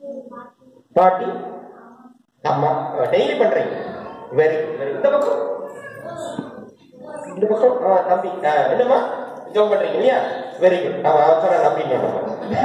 பாட்டி அம்மா டெய்லி பண்றீங்க வெரி வெரி இந்த பக்கம் இந்த பக்கம் ஆ, தம்பி ஆ, என்னம்மா ஜோம் பண்றீங்க இல்லையா வெரி குட் அவன் அவன் சொன்ன நம்பி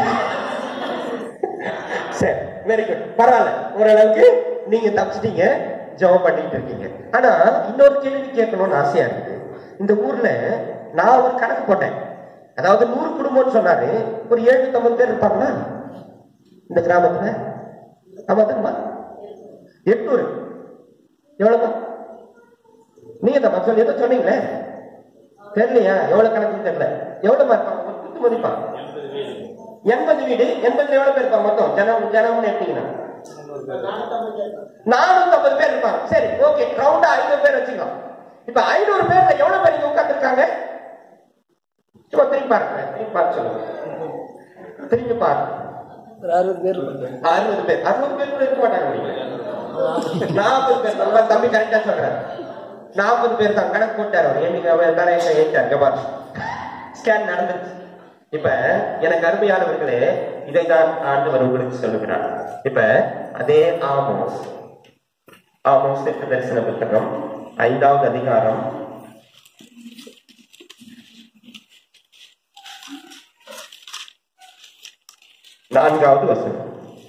சரி வெரி குட் பரவாயில்ல ஓரளவுக்கு நீங்க தப்பிச்சிட்டீங்க ஜெபம் பண்ணிட்டு இருக்கீங்க ஆனா இன்னொரு கேள்வி கேட்கணும்னு ஆசையா இருக்கு இந்த ஊர்ல நான் ஒரு கணக்கு போட்டேன் அதாவது நூறு குடும்பம்னு சொன்னாரு ஒரு எழுநூத்தம்பது பேர் இருப்பாங்களா இந்த கிராமத்துல ஆமா தானம்மா எட்நூறு எவ்வளவுமா நீங்க தான் சொல்லி ஏதோ சொன்னீங்களே தெரியலையா எவ்வளவு கணக்கு தெரியல எவ்வளவு இருப்பாங்க ஒரு குத்து மதிப்பா எண்பது வீடு எண்பதுல எவ்வளவு பேர் இருப்பாங்க மொத்தம் ஜனம் ஜனம்னு எடுத்தீங்கன்னா நானூத்தி ஐம்பது பேர் இருப்பாங்க சரி ஓகே ரவுண்டா ஐநூறு பேர் வச்சுக்கலாம் இப்ப ஐநூறு பேர்ல எவ்வளவு பேர் இங்க உட்கார்ந்துருக்காங்க சும்மா திரும்பி பாருங்க திரும்பி பார்த்து சொல்லுங்க திரும்பி பாருங்க ஒரு அறுபது பேர் இருப்பாங்க. அறுபது பேர் அறுபது பேர் கூட இருக்க மாட்டாங்க நீங்க நாற்பது பேர் தான் தம்பி கரெக்டா சொல்றாரு நாற்பது பேர் தான் கணக்கு போட்டாரு அவர் என்னைக்கு அவன் மேல எங்க ஏறிட்டாரு பாரு ஸ்கேன் நடந்துச்சு இப்ப எனக்கு அருமையானவர்களே இதைதான் ஆண்டவர் உங்களுக்கு சொல்லுகிறார் இப்ப அதே ஆமோஸ் ஆமோஸ் தீர்க்க தரிசன புத்தகம் ஐந்தாவது அதிகாரம் நான்காவது வசனம்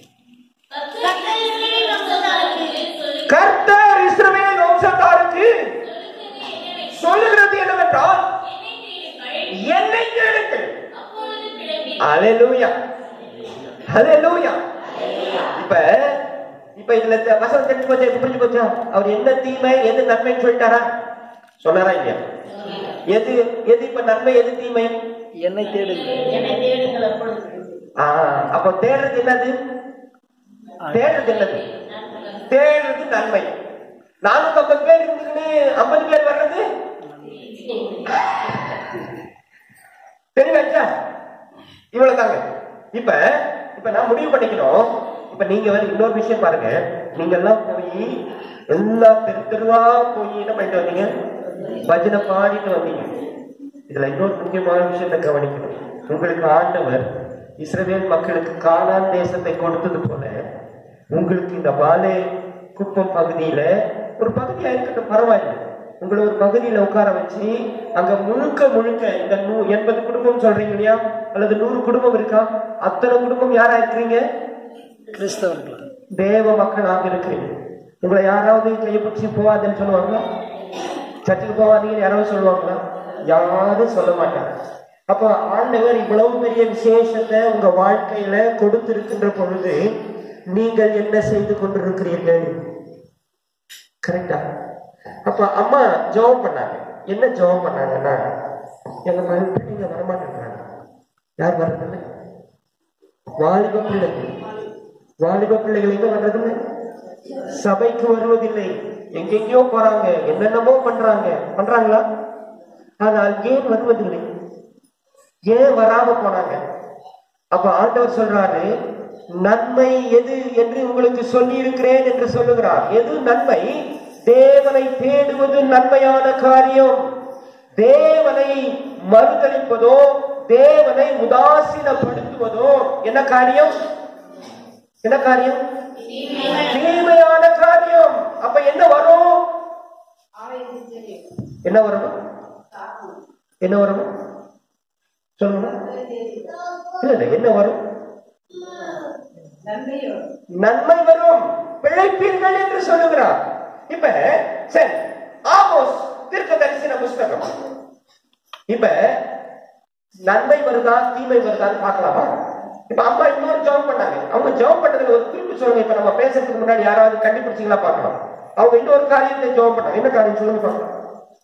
கர்த்தர் இஸ்ரவேல் வம்சத்தாருக்கு சொல்லுகிறது என்னவென்றால் என்னை கேளுங்கள் அலலூயா அலலூயா இப்ப இப்ப இதுல இந்த வசனம் தெரிஞ்சு போச்சா இப்ப புரிஞ்சு போச்சா அவர் என்ன தீமை எது நன்மைன்னு சொல்லிட்டாரா சொன்னாரா இல்லையா எது எது இப்ப நன்மை எது தீமை என்னை தேடுங்கள் ஆ, அப்ப தேடுறது என்னது தேடுறது என்னது தேடுறது நன்மை நானூத்தி ஐம்பது பேர் இருந்துக்கிட்டு ஐம்பது பேர் வர்றது தெரியவச்சா இவ்வளவு தாங்க இப்ப இப்ப நான் முடிவு பண்ணிக்கணும் இப்ப நீங்க வந்து இன்னொரு விஷயம் பாருங்க நீங்க எல்லாம் போய் எல்லா தெரு தெருவா போய் என்ன பண்ணிட்டு வந்தீங்க பஜனை பாடிட்டு வந்தீங்க இதுல இன்னொரு முக்கியமான விஷயத்தை கவனிக்கணும் உங்களுக்கு ஆண்டவர் இஸ்ரவேல் மக்களுக்கு கானான் தேசத்தை கொடுத்தது போல உங்களுக்கு இந்த பாலே குப்பம் பகுதியில ஒரு பகுதியா இருக்கட்டும் பரவாயில்லை உங்களை ஒரு பகுதியில உட்கார வச்சு அங்க முழுக்க முழுக்க இந்த நூ எண்பது குடும்பம் சொல்றீங்க இல்லையா அல்லது நூறு குடும்பம் இருக்கா அத்தனை குடும்பம் யாரா இருக்கிறீங்க கிறிஸ்தவர்களா தேவ மக்களாக இருக்கிறீங்க உங்களை யாராவது கையை பிடிச்சி போகாதுன்னு சொல்லுவாங்களா சர்ச்சுக்கு போகாதீங்கன்னு யாராவது சொல்லுவாங்களா யாரும் சொல்ல மாட்டாங்க அப்ப ஆண்டவர் இவ்வளவு பெரிய விசேஷத்தை உங்க வாழ்க்கையில கொடுத்திருக்கின்ற பொழுது நீங்கள் என்ன செய்து கொண்டிருக்கிறீர்கள் கரெக்டா அப்ப அம்மா ஜெபம் பண்ணாங்க என்ன ஜெபம் பண்ணாங்கன்னா எங்க மகன் பிள்ளைங்க வரமாட்டேங்கிறாங்க யார் வர்றதில்லை வாலிப பிள்ளைகள் வாலிப பிள்ளைகள் எங்க வர்றதில்லை சபைக்கு வருவதில்லை எங்கெங்கயோ போறாங்க என்னென்னமோ பண்றாங்க பண்றாங்களா ஆனால் ஏன் வருவதில்லை ஏன் வராம போனாங்க அப்ப ஆண்டவர் சொல்றாரு நன்மை எது என்று உங்களுக்கு சொல்லி இருக்கிறேன் என்று சொல்லுகிறார் எது நன்மை தேவனை தேடுவது நன்மையான காரியம் தேவனை மறுதளிப்பதோ தேவனை உதாசீனப்படுத்துவதோ என்ன காரியம் என்ன காரியம் தீமையான காரியம் அப்ப என்ன வரும் என்ன வரணும் என்ன வரணும் சொல்லுங்க இல்ல இல்ல என்ன வரும் நன்மை வரும் பிழைப்பீர்கள் என்று சொல்லுகிறார் இப்ப சரி ஆமோஸ் தீர்க்க தரிசன புஸ்தகம் இப்ப நன்மை வருதா தீமை வருதான்னு பார்க்கலாமா இப்ப அம்மா இன்னொரு ஜாப் பண்ணாங்க அவங்க ஜாப் பண்ணதுல ஒரு குறிப்பு சொல்லுங்க இப்ப நம்ம பேசுறதுக்கு முன்னாடி யாராவது கண்டுபிடிச்சீங்களா பார்க்கலாம் அவங்க இன்னொரு காரியத்தை ஜாப் பண்ணாங்க என்ன காரியம் சொல்லுங்க பார்க்கலாம்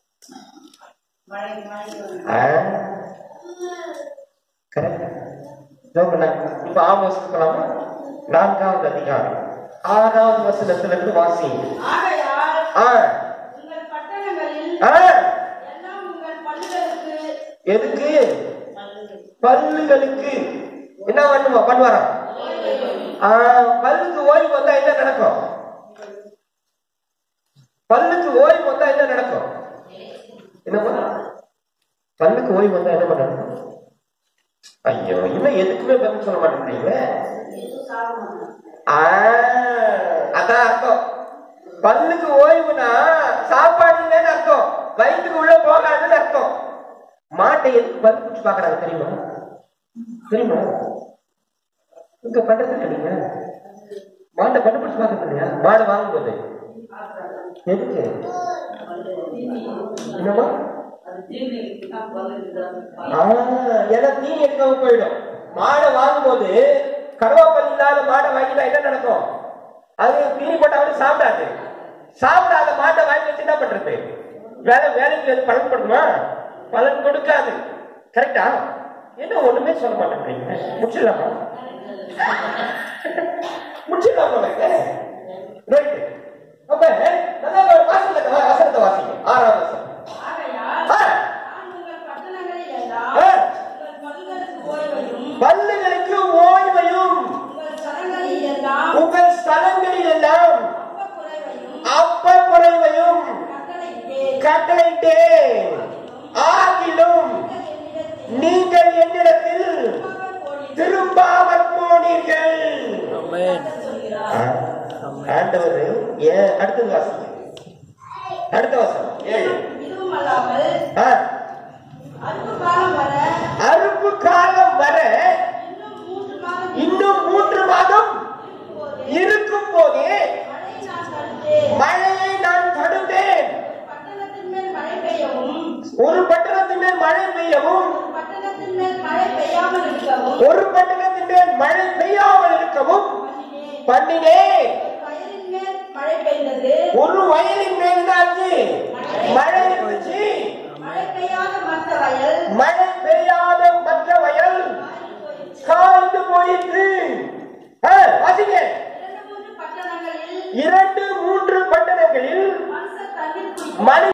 கரெக்ட் ஜாப் பண்ணாங்க இப்ப ஆமோஸ் போலாமா நான்காவது அதிகாரம் ஆறாவது வசனத்துல இருந்து வாசி ஆகையால் ஆ உங்கள் பட்டணங்களில் ஆ எல்லாம் உங்கள் பல்லுகளுக்கு எதுக்கு பல்லுகளுக்கு என்ன பண்ணுவா பண்ணுவாரா ஆ, பல்லுக்கு ஓய்வு வந்தா என்ன நடக்கும் பல்லுக்கு ஓய்வு வந்தா என்ன நடக்கும் என்ன பண்ண பல்லுக்கு ஓய்வு வந்தா என்ன பண்ணணும் ஐயோ இன்னும் எதுக்குமே பதில் சொல்ல மாட்டேங்கிறீங்க ஆ, அதான் அர்த்தம் பல்லுக்கு ஓய்வுனா சாப்பாடு இல்லைன்னு அர்த்தம் வயிற்றுக்கு உள்ள போகாதுன்னு அர்த்தம் மாட்டை எதுக்கு பல் பிடிச்சு பாக்குறாங்க தெரியுமா தெரியுமா இங்க பண்றது இல்ல நீங்க மாட்டை பல்லு பிடிச்சு பாக்குறது இல்லையா மாடு வாங்கும்போது எதுக்கு என்னமா ஆ, ஏன்னா தீனி எடுக்காம போயிடும் மாடை வாங்கும்போது கருவாப்பல் இல்லாத மாடை வாங்கிட்டா என்ன நடக்கும் அது தீனி போட்டா வந்து சாப்பிடாது சாப்பிடாத மாட்டை வாங்கி வச்சு என்ன பண்றது வேலை வேலைக்கு அது பலன் கொடுக்குமா பலன் கொடுக்காது கரெக்டா என்ன ஒண்ணுமே சொல்ல மாட்டேங்கிறீங்க முடிச்சிடலாமா முடிச்சிடலாமா ரைட் அப்ப நல்லா ஒரு வாசகத்தை வா- வசனத்தை வாசிங்க ஆறாவது வசனம் ஆகையால் ஆ. நான் உங்கள் பட்டணங்களில் எல்லாம் ஆ. உங்கள் பல்லுகளுக்கு ஓய்வையும் பல்லுகளுக்கு ஓய்வையும் உங்கள் சனங்களில் எல்லாம் உங்கள் ஸ்தலங்களில் எல்லாம் அப்பக்குறைவையும் அப்ப குறைவையும் கட்டளையிட்டேன். கட்டளையிட்டேன் ஆகிலும் நீங்கள் என்னிடத்தில் திரும்பாமல் போனீர்கள். திரும்பாமல் போனீர்கள் ஆமென் ஆ, ஆண்டவர் ஏன் அடுத்தது வாசம் அடுத்த வாசம் ஏழு இதுவும் அல்லாமல் ஆ, அறுப்பு காலம் வர அறுப்பு காலம் வர இன்னும் மூன்று மாதம் இன்னும் மூன்று மாதம் இருக்கும் போதே மழை நான் தடுத்தேன். மழையை நான் தடுத்தேன் பட்டணத்தின் மேல் மழை பெய்யவும் ஒரு பட்டணத்தின் மேல் மழை பெய்யவும் பட்டணத்தின் மேல் மழை பெய்யாமல் இருக்கவும் ஒரு பட்டணத்தின் மேல் மழை பெய்யாமல் இருக்கவும் பண்ணினேன். பண்ணினேன் வயலின் மேல் மழை பெய்தது ஒரு வயலின் மேல் என்னாச்சு மழை இருந்துச்சு மழை பெய்யாத மற்ற வயல் மழை பெய்யாத மற்ற வயல் காய்ந்து போயிற்று ஆ, வாசிங்க இரண்டு மூன்று பட்டணங்களில் இரண்டு மூன்று பட்டணங்களில் மனுஷர் தண்ணீர் குடிக்க மழை